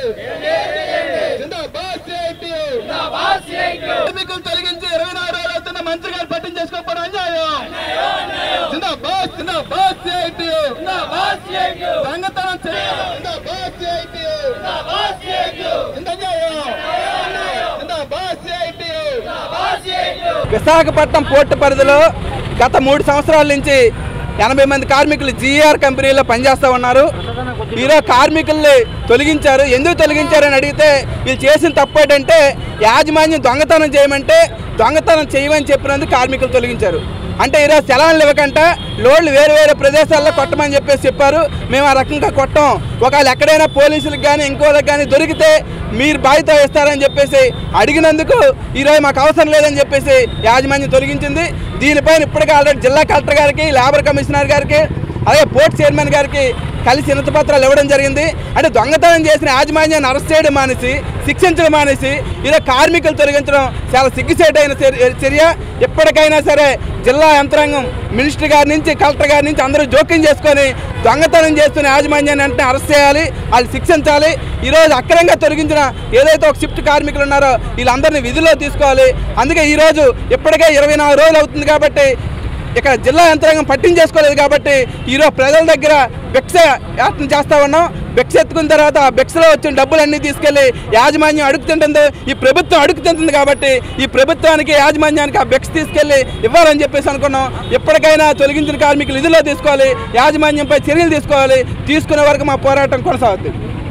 కార్మికులు తొలగించి ఇరవై నాలుగు రోజులు అవుతున్న మంత్రి గారు పట్టించేసుకోకపోవడం చేసుకోకపోవడం అన్యాయం జిందాబాద్ జిందాబాద్ సిఐటియు సంగతనం చేయాలి జిందాబాద్ సిఐటియు ఇంత అన్యాయం జిందాబాద్ సిఐటియు విశాఖపట్నం పోర్టు పరిధిలో గత మూడు సంవత్సరాల నుంచి ఎనభై మంది కార్మికులు జీఆర్ కంపెనీలో పనిచేస్తూ ఉన్నారు ఈరోజు కార్మికుల్ని తొలగించారు ఎందుకు తొలగించారని అడిగితే వీళ్ళు చేసిన తప్పు ఏంటంటే యాజమాన్యం దొంగతనం చేయమంటే దొంగతనం చేయమని చెప్పినందుకు కార్మికులు తొలగించారు అంటే ఈరోజు సెలవులు ఇవ్వకంటే లోడ్లు వేరు వేరే ప్రదేశాల్లో కొట్టమని చెప్పేసి చెప్పారు మేము ఆ రకంగా కొట్టాం ఒకవేళ ఎక్కడైనా పోలీసులకు కానీ ఇంకోళ్ళకి కానీ దొరికితే మీరు బాధ్యత ఇస్తారని చెప్పేసి అడిగినందుకు ఈరోజు మాకు అవసరం లేదని చెప్పేసి యాజమాన్యం తొలగించింది దీనిపైన ఇప్పటికే ఆల్రెడీ జిల్లా కలెక్టర్ గారికి లేబర్ కమిషనర్ గారికి అలాగే పోర్ట్ చైర్మన్ గారికి కలిసి వినతి పత్రాలు ఇవ్వడం జరిగింది అంటే దొంగతనం చేసిన యాజమాన్యాన్ని అరెస్ట్ చేయడం మానేసి శిక్షించడం మానేసి ఇలా కార్మికులు తొలగించడం చాలా సిగ్గుచేటైన చర్య- చర్య ఎప్పటికైనా సరే జిల్లా యంత్రాంగం మినిస్టర్ గారి నుంచి కలెక్టర్ గారి నుంచి అందరూ జోక్యం చేసుకొని దొంగతనం చేస్తున్న యాజమాన్యాన్ని వెంటనే అరెస్ట్ చేయాలి వాళ్ళు శిక్షించాలి ఈరోజు అక్రమంగా తొలగించిన ఏదైతే ఒక షిఫ్ట్ కార్మికులు ఉన్నారో వీళ్ళందరినీ విధుల్లో తీసుకోవాలి అందుకే ఈరోజు ఇప్పటికే ఇరవై నాలుగు రోజులు అవుతుంది కాబట్టి ఇక్కడ జిల్లా యంత్రాంగం పట్టించేసుకోలేదు కాబట్టి ఈరోజు ప్రజల దగ్గర భిక్ష యాత్ర చేస్తా ఉన్నాం భిక్ష ఎత్తుకున్న తర్వాత ఆ భిక్షలో వచ్చిన డబ్బులన్నీ తీసుకెళ్లి యాజమాన్యం అడుగుతుంటుంది ఈ ప్రభుత్వం అడుగుతుంటుంది కాబట్టి ఈ ప్రభుత్వానికి యాజమాన్యానికి ఆ భిక్ష తీసుకెళ్లి ఇవ్వాలని చెప్పేసి అనుకున్నాం ఎప్పటికైనా తొలగించిన కార్మికులు ఇదిలో తీసుకోవాలి యాజమాన్యంపై చర్యలు తీసుకోవాలి తీసుకునే వరకు మా పోరాటం కొనసాగుతుంది